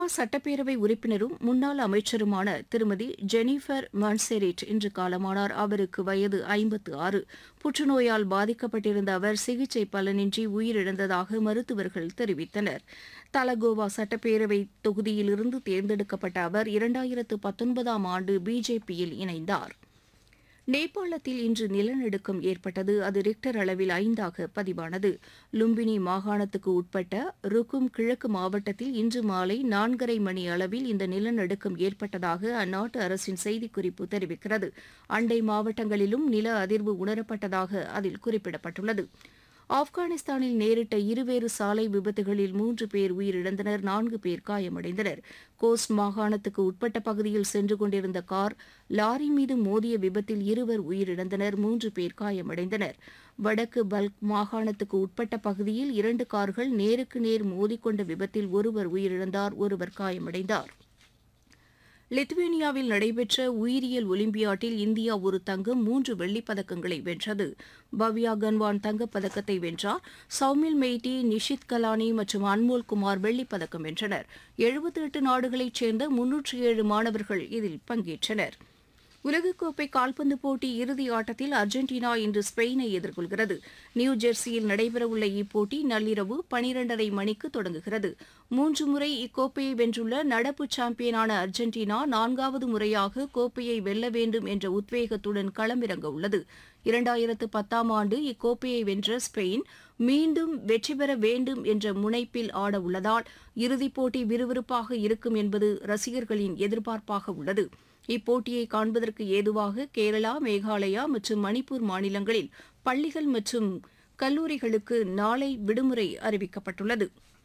சட்டப்பேரவை உறுப்பினரும் முன்னாள் அமைச்சருமான திருமதி ஜெனிஃபர் மான்செரிட் இன்று காலமானார் அவருக்கு வயது ஐம்பத்து ஆறு புற்றுநோயால் பாதிக்கப்பட்டிருந்த அவர் சிகிச்சை பலனின்றி உயிரிழந்ததாக மருத்துவர்கள் தெரிவித்தனர் தலகோவா சட்டப்பேரவை தொகுதியிலிருந்து தேர்ந்தெடுக்கப்பட்ட அவர் இரண்டாயிரத்து பத்தொன்பதாம் ஆண்டு பிஜேபியில் இணைந்தார் நேபாளத்தில் இன்று நிலநடுக்கம் ஏற்பட்டது அது ரிக்டர் அளவில் ஐந்தாக பதிவானது லும்பினி மாகாணத்துக்கு உட்பட்ட ருக்கும் கிழக்கு மாவட்டத்தில் இன்று மாலை நான்கரை மணி அளவில் இந்த நிலநடுக்கம் ஏற்பட்டதாக அந்நாட்டு அரசின் செய்திக்குறிப்பு தெரிவிக்கிறது அண்டை மாவட்டங்களிலும் நில அதிர்வு உணரப்பட்டதாக அதில் குறிப்பிடப்பட்டுள்ளது ஆப்கானிஸ்தானில் நேரிட்ட இருவேறு சாலை விபத்துகளில் மூன்று பேர் உயிரிழந்தனர் நான்கு பேர் காயமடைந்தனர் கோஸ்ட் மாகாணத்துக்கு உட்பட்ட பகுதியில் சென்று கொண்டிருந்த கார் லாரி மீது மோதிய விபத்தில் இருவர் உயிரிழந்தனர் மூன்று பேர் காயமடைந்தனர் வடக்கு பல்க் மாகாணத்துக்கு உட்பட்ட பகுதியில் இரண்டு கார்கள் நேருக்கு நேர் மோதிக்கொண்ட விபத்தில் ஒருவர் உயிரிழந்தார் ஒருவர் காயமடைந்தார் லித்துவேனியாவில் நடைபெற்ற உயிரியல் ஒலிம்பியாட்டில் இந்தியா ஒரு தங்கம் மூன்று வெள்ளிப் பதக்கங்களை வென்றது பவ்யா கன்வான் தங்கப் பதக்கத்தை வென்றார் சௌமில் மெய்டி நிஷித் கலானி மற்றும் அன்மோல் குமார் வெள்ளிப் பதக்கம் வென்றனர் எழுபத்தி எட்டு நாடுகளைச் சேர்ந்த முன்னூற்றி ஏழு மாணவர்கள் இதில் பங்கேற்றனர் உலகக்கோப்பை கால்பந்து போட்டி இறுதி ஆட்டத்தில் அர்ஜென்டினா இன்று ஸ்பெயினை எதிர்கொள்கிறது நியூ ஜெர்சியில் நடைபெறவுள்ள இப்போட்டி நள்ளிரவு பனிரெண்டரை மணிக்கு தொடங்குகிறது மூன்று முறை இக்கோப்பையை வென்றுள்ள நடப்பு சாம்பியனான அர்ஜென்டினா நான்காவது முறையாக கோப்பையை வெல்ல வேண்டும் என்ற உத்வேகத்துடன் களமிறங்க உள்ளது இரண்டாயிரத்து பத்தாம் ஆண்டு இக்கோப்பையை வென்ற ஸ்பெயின் மீண்டும் வெற்றி பெற வேண்டும் என்ற முனைப்பில் ஆட உள்ளதால் இறுதிப் போட்டி விறுவிறுப்பாக இருக்கும் என்பது ரசிகர்களின் எதிர்பார்ப்பாக உள்ளது இப்போட்டியை காண்பதற்கு ஏதுவாக கேரளா மேகாலயா மற்றும் மணிப்பூர் மாநிலங்களில் பள்ளிகள் மற்றும் கல்லூரிகளுக்கு நாளை விடுமுறை அறிவிக்கப்பட்டுள்ளது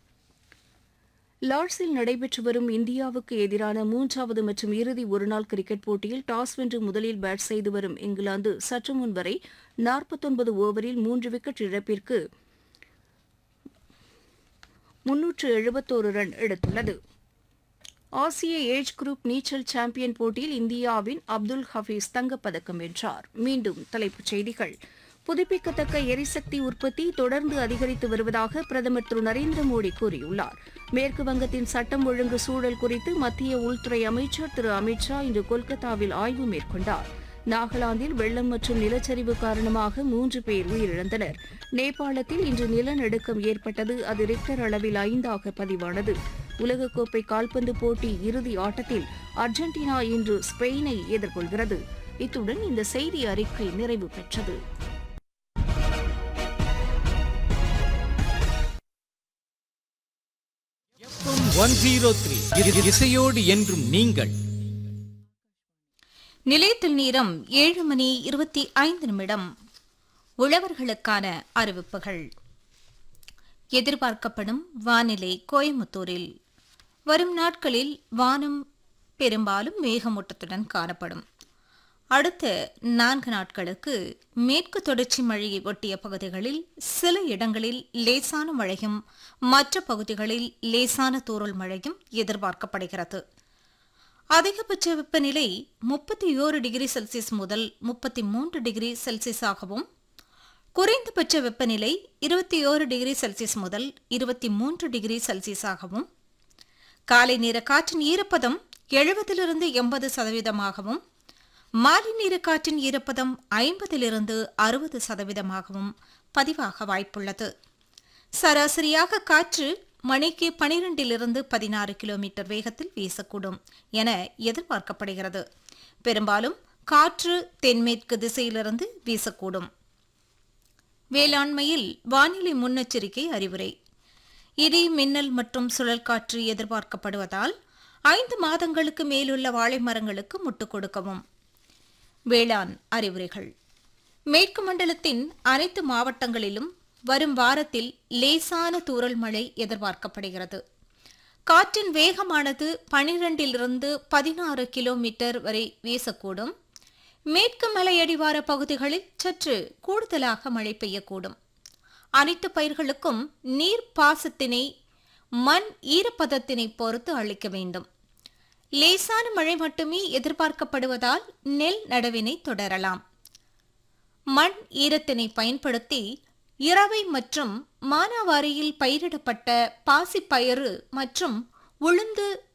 லார்ட்ஸில் நடைபெற்று வரும் இந்தியாவுக்கு எதிரான மூன்றாவது மற்றும் இறுதி ஒருநாள் கிரிக்கெட் போட்டியில் டாஸ் வென்று முதலில் பேட் செய்து வரும் இங்கிலாந்து சற்று முன் வரை நாற்பத்தொன்பது ஓவரில் மூன்று விக்கெட் இழப்பிற்கு முன்னூற்று எழுபத்தோரு ரன் எடுத்துள்ளது ஆசிய ஏஜ் குரூப் நீச்சல் சாம்பியன் போட்டியில் இந்தியாவின் அப்துல் ஹபீஸ் தங்கப்பதக்கம் வென்றார் மீண்டும் தலைப்புச் செய்திகள் புதுப்பிக்கத்தக்க எரிசக்தி உற்பத்தி தொடர்ந்து அதிகரித்து வருவதாக பிரதமர் திரு நரேந்திர மோடி கூறியுள்ளார் மேற்கு வங்கத்தின் சட்டம் ஒழுங்கு சூழல் குறித்து மத்திய உள்துறை அமைச்சர் திரு அமித் ஷா இன்று கொல்கத்தாவில் ஆய்வு மேற்கொண்டார் நாகாலாந்தில் வெள்ளம் மற்றும் நிலச்சரிவு காரணமாக மூன்று பேர் உயிரிழந்தனர் நேபாளத்தில் இன்று நிலநடுக்கம் ஏற்பட்டது அது ரிக்டர் அளவில் ஐந்தாக பதிவானது உலகக்கோப்பை கால்பந்து போட்டி இறுதி ஆட்டத்தில் அர்ஜென்டினா இன்று ஸ்பெயினை எதிர்கொள்கிறது இத்துடன் இந்த செய்தி அறிக்கை நிறைவு பெற்றது ஒன் ஜீரோ த்ரீ இசையோடு என்றும் நீங்கள் நிலையத்தில் நேரம் ஏழு மணி இருபத்தி ஐந்து நிமிடம் உழவர்களுக்கான அறிவிப்புகள் எதிர்பார்க்கப்படும் வானிலை கோயமுத்தூரில் வரும் நாட்களில் வானம் பெரும்பாலும் மேகமூட்டத்துடன் காணப்படும் அடுத்த நான்கு நாட்களுக்கு மேற்கு தொடர்ச்சி மழையை ஒட்டிய பகுதிகளில் சில இடங்களில் லேசான மழையும் மற்ற பகுதிகளில் லேசான தூறல் மழையும் எதிர்பார்க்கப்படுகிறது அதிகபட்ச வெப்பநிலை முப்பத்தி ஓரு டிகிரி செல்சியஸ் முதல் முப்பத்தி மூன்று டிகிரி செல்சியஸாகவும் குறைந்தபட்ச வெப்பநிலை இருபத்தி ஓரு டிகிரி செல்சியஸ் முதல் இருபத்தி மூன்று டிகிரி செல்சியஸாகவும் காலை நேர காற்றின் ஈரப்பதம் எழுபதிலிருந்து எண்பது சதவீதமாகவும் மாலை நேர காற்றின் ஈரப்பதம் ஐம்பதிலிருந்து அறுபது சதவீதமாகவும் பதிவாக வாய்ப்புள்ளது சராசரியாக காற்று மணிக்கு பனிரெண்டிலிருந்து பதினாறு கிலோமீட்டர் வேகத்தில் வீசக்கூடும் என எதிர்பார்க்கப்படுகிறது பெரும்பாலும் காற்று தென்மேற்கு திசையிலிருந்து வீசக்கூடும் வேளாண்மையில் வானிலை முன்னெச்சரிக்கை அறிவுரை இடி மின்னல் மற்றும் சுழல் காற்று எதிர்பார்க்கப்படுவதால் ஐந்து மாதங்களுக்கு மேலுள்ள வாழை மரங்களுக்கு முட்டுக் கொடுக்கவும் வேளாண் அறிவுரைகள் மேற்கு மண்டலத்தின் அனைத்து மாவட்டங்களிலும் வரும் வாரத்தில் லேசான தூறல் மழை எதிர்பார்க்கப்படுகிறது காற்றின் வேகமானது பனிரெண்டிலிருந்து பதினாறு கிலோமீட்டர் வரை வீசக்கூடும் மேற்கு மலையடிவார பகுதிகளில் சற்று கூடுதலாக மழை பெய்யக்கூடும் அனைத்து பயிர்களுக்கும் நீர் பாசத்தினை மண் ஈரப்பதத்தினை பொறுத்து அளிக்க வேண்டும் லேசான மழை மட்டுமே எதிர்பார்க்கப்படுவதால் நெல் நடவினை தொடரலாம் மண் ஈரத்தினை பயன்படுத்தி இரவை மற்றும் மானாவாரியில் பயிரிடப்பட்ட பாசிப்பயறு மற்றும் உளுந்து